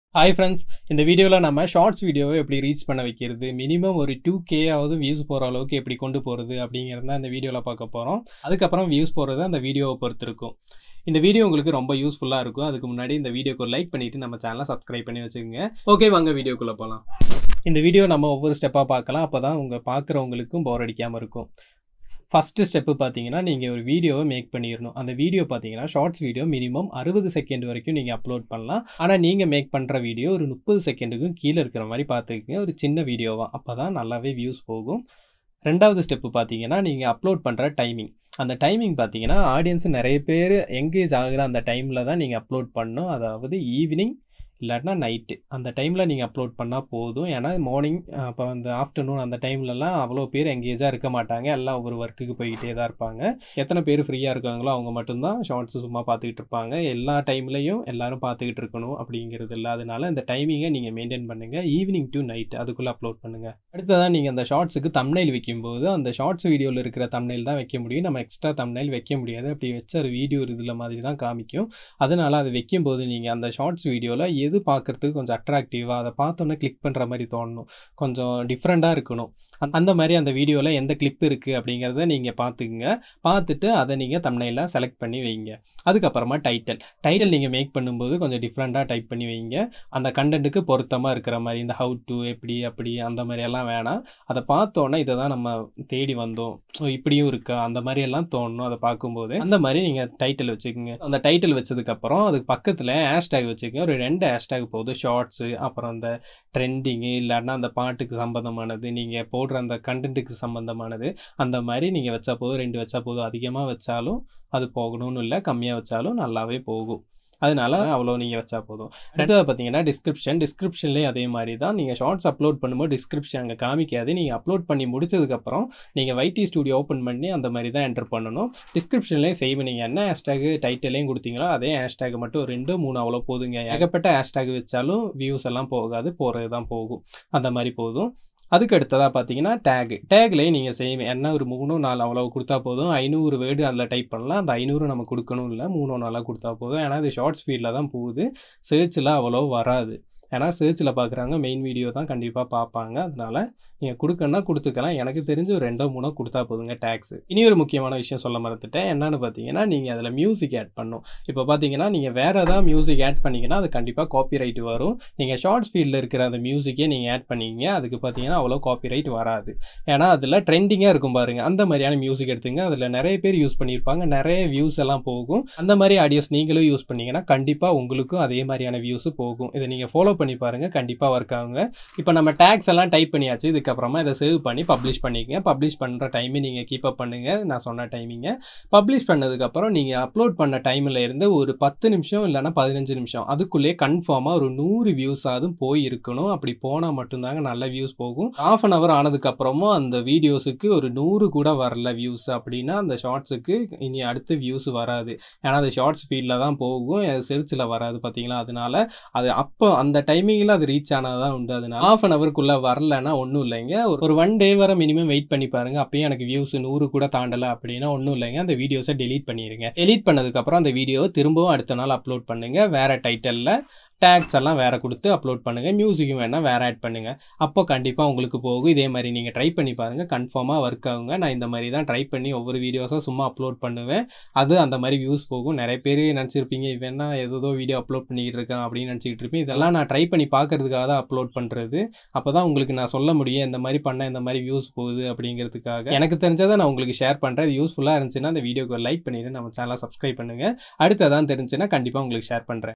hi friends இந்த வீடியோவில் நம்ம ஷார்ட்ஸ் வீடியோவை எப்படி ரீச் பண்ண வைக்கிறது மினிமம் ஒரு டூ கேயாவது வியூஸ் போகிற அளவுக்கு எப்படி கொண்டு போகிறது அப்படிங்கிறது தான் இந்த வீடியோவில் பார்க்க போகிறோம் அதுக்கப்புறம் வியூஸ் போகிறது அந்த வீடியோவை பொறுத்து இருக்கும் இந்த வீடியோ உங்களுக்கு ரொம்ப யூஸ்ஃபுல்லாக இருக்கும் அதுக்கு முன்னாடி இந்த வீடியோக்கு ஒரு லைக் பண்ணிவிட்டு நம்ம சேனலை சப்ஸ்கிரைப் பண்ணி வச்சுக்கோங்க ஓகே வாங்க வீடியோக்குள்ளே போகலாம் இந்த வீடியோ நம்ம ஒவ்வொரு ஸ்டெப்பாக பார்க்கலாம் அப்போ தான் உங்கள் பார்க்குறவங்களுக்கும் போர் அடிக்காமல் இருக்கும் ஃபஸ்ட்டு ஸ்டெப்பு பார்த்தீங்கன்னா நீங்கள் ஒரு வீடியோவை மேக் பண்ணிடணும் அந்த வீடியோ பார்த்தீங்கன்னா ஷார்ட்ஸ் வீடியோ மினிமம் அறுபது செகண்ட் வரைக்கும் நீங்கள் அப்லோட் பண்ணலாம் ஆனால் நீங்கள் மேக் பண்ணுற வீடியோ ஒரு முப்பது செகண்டுக்கும் கீழே இருக்கிற மாதிரி பார்த்துக்குங்க ஒரு சின்ன வீடியோவாக அப்போ தான் நல்லாவே வியூஸ் போகும் ரெண்டாவது ஸ்டெப்பு பார்த்தீங்கன்னா நீங்கள் அப்லோட் பண்ணுற டைமிங் அந்த டைமிங் பார்த்தீங்கன்னா ஆடியன்ஸ் நிறைய பேர் எங்கேஜ் ஆகுற அந்த டைமில் தான் நீங்கள் அப்லோட் பண்ணணும் அதாவது ஈவினிங் இல்லாட்டினா நைட்டு அந்த டைமில் நீங்கள் அப்லோட் பண்ணால் போதும் ஏன்னா மார்னிங் அப்போ அந்த ஆஃப்டர்நூன் அந்த டைம்லலாம் அவ்வளோ பேர் எங்கேஜாக இருக்க மாட்டாங்க எல்லாம் ஒவ்வொரு ஒர்க்குக்கு போய்கிட்டே தான் இருப்பாங்க எத்தனை பேர் ஃப்ரீயாக இருக்காங்களோ அவங்க மட்டும்தான் ஷார்ட்ஸ் சும்மா பார்த்துக்கிட்டு இருப்பாங்க எல்லா டைம்லையும் எல்லாரும் பார்த்துக்கிட்டு இருக்கணும் அப்படிங்கிறது இல்லை அதனால இந்த டைமிங்கை நீங்கள் மெயின்டைன் பண்ணுங்கள் ஈவினிங் டு நைட் அதுக்குள்ளே அப்லோட் பண்ணுங்கள் அடுத்ததான் நீங்கள் அந்த ஷார்ட்ஸுக்கு தம்னைல் வைக்கும்போது அந்த ஷார்ட்ஸ் வீடியோவில் இருக்கிற தம்னைல் தான் வைக்க முடியும் நம்ம எக்ஸ்ட்ரா தம்னைல் வைக்க முடியாது அப்படி வச்ச ஒரு வீடியோ இதில் மாதிரி தான் காமிக்கும் அதனால் அது வைக்கும்போது நீங்கள் அந்த ஷார்ட்ஸ் வீடியோவில் எது பார்க்குறதுக்கு கொஞ்சம் அட்ராக்டிவாக அதை பார்த்தோன்னே கிளிக் பண்ணுற மாதிரி தோணணும் கொஞ்சம் டிஃப்ரெண்ட்டாக இருக்கணும் அந்த மாதிரி அந்த வீடியோவில் எந்த கிளிப் இருக்குது அப்படிங்கிறத நீங்கள் பார்த்துக்குங்க பார்த்துட்டு அதை நீங்கள் தம்னையில் செலக்ட் பண்ணி வைங்க அதுக்கப்புறமா டைட்டில் டைட்டில் நீங்கள் மேக் பண்ணும்போது கொஞ்சம் டிஃப்ரெண்ட்டாக டைப் பண்ணி வைங்க அந்த கண்டென்ட்டுக்கு பொருத்தமாக இருக்கிற மாதிரி இந்த ஹவு டு எப்படி அப்படி அந்த மாதிரியெல்லாம் வேணாம் அதை பார்த்தோன்னே இதை தான் நம்ம தேடி வந்தோம் ஸோ இப்படியும் இருக்கா அந்த மாதிரி எல்லாம் தோணணும் அதை பார்க்கும்போது அந்த மாதிரி நீங்கள் டைட்டில் வச்சுக்கோங்க அந்த டைட்டில் வச்சதுக்கப்புறம் அதுக்கு பக்கத்தில் ஹேஷ்டேக் வச்சுக்கோங்க ஒரு ரெண்டு ஹேஷ்டேக் போதும் ஷார்ட்ஸு அப்புறம் அந்த ட்ரெண்டிங்கு இல்லைன்னா அந்த பாட்டுக்கு சம்மந்தமானது நீங்கள் போடுற அந்த கண்டென்ட்டுக்கு சம்மந்தமானது அந்த மாதிரி நீங்கள் வச்சா போதும் ரெண்டு வச்சா போதும் அதிகமாக வச்சாலும் அது போகணும்னு இல்லை கம்மியாக வச்சாலும் நல்லாவே போகும் அதனால அவ்வளோ நீங்கள் வச்சா போதும் அடுத்தது பார்த்தீங்கன்னா டிஸ்கிரிப்ஷன் டிஸ்கிரிப்ஷன்லேயும் அதே மாதிரி தான் நீங்கள் ஷார்ட்ஸ் அப்லோட் பண்ணும்போது டிஸ்கிரிப்ஷன் அங்கே காமிக்காது நீங்கள் அப்லோட் பண்ணி முடிச்சதுக்கப்புறம் நீங்கள் வைடி ஸ்டுடியோ ஓப்பன் பண்ணி அந்த மாதிரி தான் என்டர் பண்ணணும் டிஸ்கிரிப்ஷன்லேயும் சேவ் நீங்கள் என்ன ஹேஷ்டேக் டைட்டிலையும் கொடுத்தீங்களோ அதே ஹேஷ்டேக் மட்டும் ரெண்டு மூணு அவ்வளோ போதுங்க ஏகப்பட்ட ஹேஷ்டேக் வச்சாலும் வியூஸ் எல்லாம் போகாது போகிறது தான் போகும் அந்த மாதிரி போதும் அதுக்கு அடுத்ததாக பார்த்தீங்கன்னா டேக் டேக்லேயே நீங்கள் செய்ய என்ன ஒரு மூணு நாலு அவ்வளோ கொடுத்தா போதும் ஐநூறு வேர்டு அதில் டைப் பண்ணலாம் அந்த ஐநூறு நம்ம கொடுக்கணும் இல்லை மூணு நாளாக கொடுத்தா போதும் ஏன்னா இது ஷார்ட் ஸ்பீடில் தான் போகுது சர்ச்சில் அவ்வளோ வராது ஏன்னா சர்ச்சில் பார்க்குறாங்க மெயின் வீடியோ தான் கண்டிப்பாக பார்ப்பாங்க அதனால நீங்கள் கொடுக்கணும்னா கொடுத்துக்கலாம் எனக்கு தெரிஞ்சு ஒரு ரெண்டோ மூணோ கொடுத்தா போதுங்க டேக்ஸ் இனி ஒரு முக்கியமான விஷயம் சொல்ல மறந்துட்டேன் என்னன்னு பார்த்தீங்கன்னா நீங்கள் அதில் மியூசிக் ஆட் பண்ணும் இப்போ பார்த்தீங்கன்னா நீங்கள் வேறு ஏதாவது மியூசிக் ஆட் பண்ணிங்கன்னா அது கண்டிப்பாக காப்பி ரைட் வரும் நீங்கள் ஷார்ட் ஸ்பீடில் இருக்கிற அந்த மியூசிக்கே நீங்கள் ஆட் பண்ணிங்க அதுக்கு பார்த்தீங்கன்னா அவ்வளோ காப்பி ரைட் வராது ஏன்னா அதில் ட்ரெண்டிங்காக இருக்கும் பாருங்கள் அந்த மாதிரியான மியூசிக் எடுத்துங்க அதில் நிறைய பேர் யூஸ் பண்ணியிருப்பாங்க நிறைய வியூஸ் எல்லாம் போகும் அந்த மாதிரி ஆடியோஸ் நீங்களும் யூஸ் பண்ணீங்கன்னா கண்டிப்பாக உங்களுக்கும் அதே மாதிரியான வியூஸ் போகும் இதை நீங்கள் ஃபாலோ பண்ணி பாருங்கள் கண்டிப்பாக ஒர்க் ஆகுங்க இப்போ நம்ம டேக்ஸ் எல்லாம் டைப் பண்ணியாச்சு இதுக்கப்புறமா இதை சேவ் பண்ணி பப்ளிஷ் பண்ணிக்கங்க பப்ளிஷ் பண்ணுற டைமை நீங்கள் கீப் அப் பண்ணுங்கள் நான் சொன்ன டைமிங்க பப்ளிஷ் பண்ணதுக்கப்புறம் நீங்கள் அப்லோட் பண்ண டைமில் இருந்து ஒரு பத்து நிமிஷம் இல்லைனா பதினஞ்சு நிமிஷம் அதுக்குள்ளேயே கன்ஃபார்மாக ஒரு நூறு வியூஸ் ஆகுதும் போய் இருக்கணும் அப்படி போனால் மட்டும்தாங்க நல்ல வியூஸ் போகும் ஆஃப் அன் ஹவர் ஆனதுக்கப்புறமும் அந்த வீடியோஸுக்கு ஒரு நூறு கூட வரல வியூஸ் அப்படின்னா அந்த ஷார்ட்ஸுக்கு இனி அடுத்து வியூஸ் வராது ஏன்னா அது ஷார்ட் ஸ்பீடில் தான் போகும் செர்ச்சில் வராது பார்த்தீங்களா அதனால அது அப்போ அந்த டைமிங்கில் அது ரீச் ஆனால் தான் உண்டு அதனால ஆஃப் அன் ஹவருக்குள்ளே வரலன்னா ஒன்றும் இல்லைங்க ஒரு ஒன் டே வர மினிமம் வெயிட் பண்ணி பாருங்க அப்பயும் எனக்கு வியூஸ் நூறு கூட தாண்டலை அப்படின்னா ஒன்றும் இல்லைங்க அந்த வீடியோஸை டெலீட் பண்ணிடுங்க டெலீட் பண்ணதுக்கப்புறம் அந்த வீடியோவை திரும்பவும் அடுத்த நாள் அப்லோட் பண்ணுங்க வேற டைட்டலில் டேக்ஸ் எல்லாம் வேறு கொடுத்து அப்லோட் பண்ணுங்கள் மியூசிக்கும் வேணால் வேறு ஆட் பண்ணுங்கள் அப்போ கண்டிப்பாக உங்களுக்கு போகும் இதே மாதிரி நீங்கள் ட்ரை பண்ணி பாருங்கள் கன்ஃபார்மாக ஒர்க் ஆகுங்க நான் இந்த மாதிரி தான் ட்ரை பண்ணி ஒவ்வொரு வீடியோஸாக சும்மா அப்லோட் பண்ணுவேன் அது அந்த மாதிரி வியூஸ் போகும் நிறைய பேர் நினச்சிருப்பீங்க இவன்னா ஏதோ வீடியோ அப்லோட் பண்ணிக்கிட்டு இருக்கேன் அப்படின்னு நினச்சிக்கிட்டு இருப்பேன் இதெல்லாம் நான் ட்ரை பண்ணி பார்க்கறதுக்காக தான் அப்லோட் பண்ணுறது அப்போ தான் உங்களுக்கு நான் சொல்ல முடியும் இந்த மாதிரி பண்ண இந்த மாதிரி வியூஸ் போகுது அப்படிங்கிறதுக்காக எனக்கு தெரிஞ்சதை நான் உங்களுக்கு ஷேர் பண்ணுறேன் இது யூஸ்ஃபுல்லாக இருந்துச்சுன்னா அந்த வீடியோக்கு லைக் பண்ணிவிட்டு நம்ம சேனலை சப்ஸ்கிரைப் பண்ணுங்கள் அடுத்ததான் தெரிஞ்சுன்னா கண்டிப்பாக உங்களுக்கு ஷேர் பண்ணுறேன்